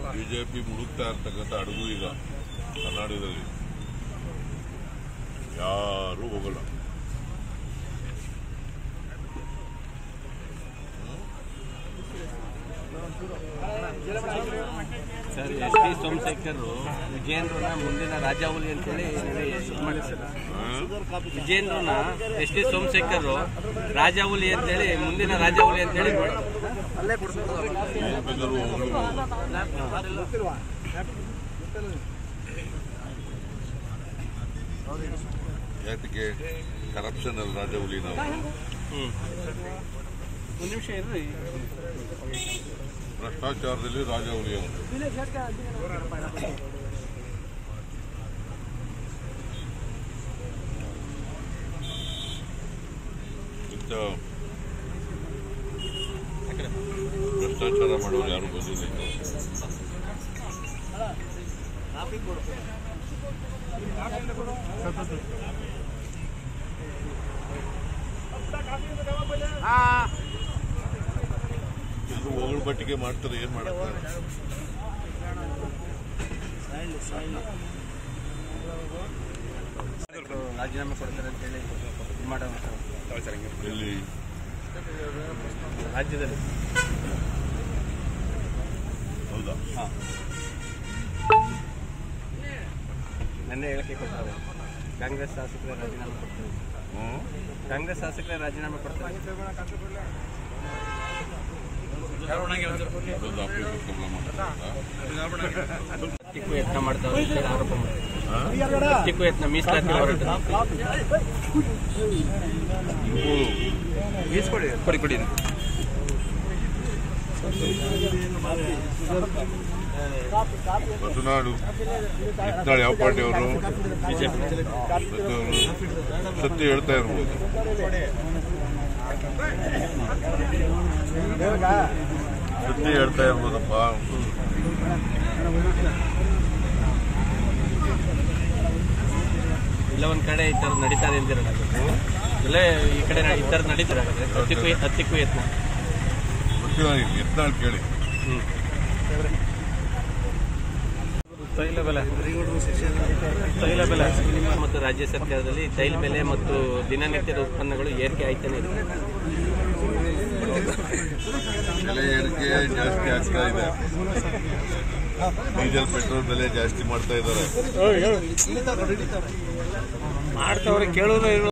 BJP ಮುಳುಗ್ತಾ ಇರ್ತಕ್ಕಂಥ ಅಡುಗು ಈಗ ಕರ್ನಾಟಕದಲ್ಲಿ ಯಾರೂ ಹೋಗಲ್ಲ ಸರ್ ಎಸ್ ಟಿ ಸೋಮಶೇಖರ್ ವಿಜೇಂದ್ರನ ಮುಂದಿನ ರಾಜಾವಲಿ ಅಂತೇಳಿ ಇದು ಮಾಡಿ ಸರ್ ಹಾ? ವಿಜೇಂದ್ರನ ಎಸ್ ಟಿ ಸೋಮಶೇಖರ್ ರಾಜಾವಲಿ ಅಂತೇಳಿ ಮುಂದಿನ ರಾಜಾವಲಿ ಅಂತೇಳಿ ಬೇಕಾದ್ರೂ ಹೋಗ್ಲಿ ಯಾತಕ್ಕೆ ಕರಪ್ಷನ್ ಅಲ್ಲಿ ರಾಜ ಹುಲಿ ನಾವು ಹ್ಮ್ ಒಂದು ನಿಮಿಷ ಇರ್ರಿ ಭ್ರಷ್ಟಾಚಾರದಲ್ಲಿ ರಾಜ ಹುಲಿ ಅವನು ಇಂಥ ಭ್ರಷ್ಟಾಚಾರ ಮಾಡೋರು ಯಾರು ಬಂದಿಲ್ಲ ಇನ್ನು. ಎಲ್ರು ಹೊಗಳ ಬಟ್ಟಿಗೆ ಮಾಡ್ತಾರೆ ಏನ್ ಮಾಡಕ್ಕೆ ರಾಜೀನಾಮೆ ಕೊಡ್ತಾರೆ ಅಂತೇಳಿ ಇದು ಮಾಡೋಣ ಸರ್ ಎಲ್ಲಿ ರಾಜ್ಯದಲ್ಲಿ ಹೌದಾ ಹಾಂ ನೆನ್ನೆ ಹೇಳಿಕೆ ಕೊಡ್ತಾರೆ ಕಾಂಗ್ರೆಸ್ ಶಾಸಕರೇ ರಾಜೀನಾಮೆ ಕೊಡ್ತಾರೆ ಹ್ಮ್ ಕಾಂಗ್ರೆಸ್ ಶಾಸಕರೇ ರಾಜೀನಾಮೆ ಕೊಡ್ತಾರೆ ಅದೊಂದು ಆಪರೇಷನ್ ಪ್ರಾಬ್ಲಮ್ ಹತ್ತಿಕ್ಕೂ ಯತ್ನ ಮಾಡ್ತಾವ್ರೆ ಅಂತೇಳಿ ಆರೋಪ ಮಾಡ್ತಾರೆ ಹತ್ತಿಕ್ಕೂ ಯತ್ನ ಮೀಸಲಾತಿ ಹೋರಾಟ ಕೊಡಿ ಕೊಡಿ ಮತನಾಡು ಇತ್ತಾಳೆ ಯಾವ ಪಾರ್ಟಿ ಅವರು ಬಿಜೆಪಿ ಸತ್ಯ ಹೇಳ್ತಾ ಇರ್ಬೋದು ಸತ್ಯ ಹೇಳ್ತಾ ಇರ್ಬೋದಪ್ಪ ಇಲ್ಲ ಒಂದ್ ಕಡೆ ಈ ಥರದ್ದು ನಡೀತಾ ಇದೆ ಅಂದಿರಲ್ಲ ಇಲ್ಲೇ ಈ ಕಡೆ ನ- ಈ ಥರದ್ದು ನಡೀತಿರಲ್ಲ ಹತ್ತಿಕ್ಕೂ ಹತ್ತಿಕ್ಕೂ ಯತ್ನ ಗೊತ್ತಿಲ್ಲ ಈಗ ಎತ್ತಾಳ್ ಕೇಳಿ ಹ್ಮ್ ತೈಲ ಬೆಲೆ ತೈಲ ಬೆಲೆ ಮತ್ತು ರಾಜ್ಯ ಸರ್ಕಾರದಲ್ಲಿ ತೈಲ ಬೆಲೆ ಮತ್ತು ದಿನನಿತ್ಯದ ಉತ್ಪನ್ನಗಳು ಏರಿಕೆ ಆಯ್ತಾನೆ ಇದೆ ಬೆಲೆ ಏರಿಕೆ ಜಾಸ್ತಿ ಆಗ್ತಾ ಇದೆ ಡೀಸೆಲ್ ಪೆಟ್ರೋಲ್ ಬೆಲೆ ಜಾಸ್ತಿ ಮಾಡ್ತಾ ಇದ್ದಾರೆ ಮಾಡ್ತಾವ್ರೆ ಕೇಳೋದು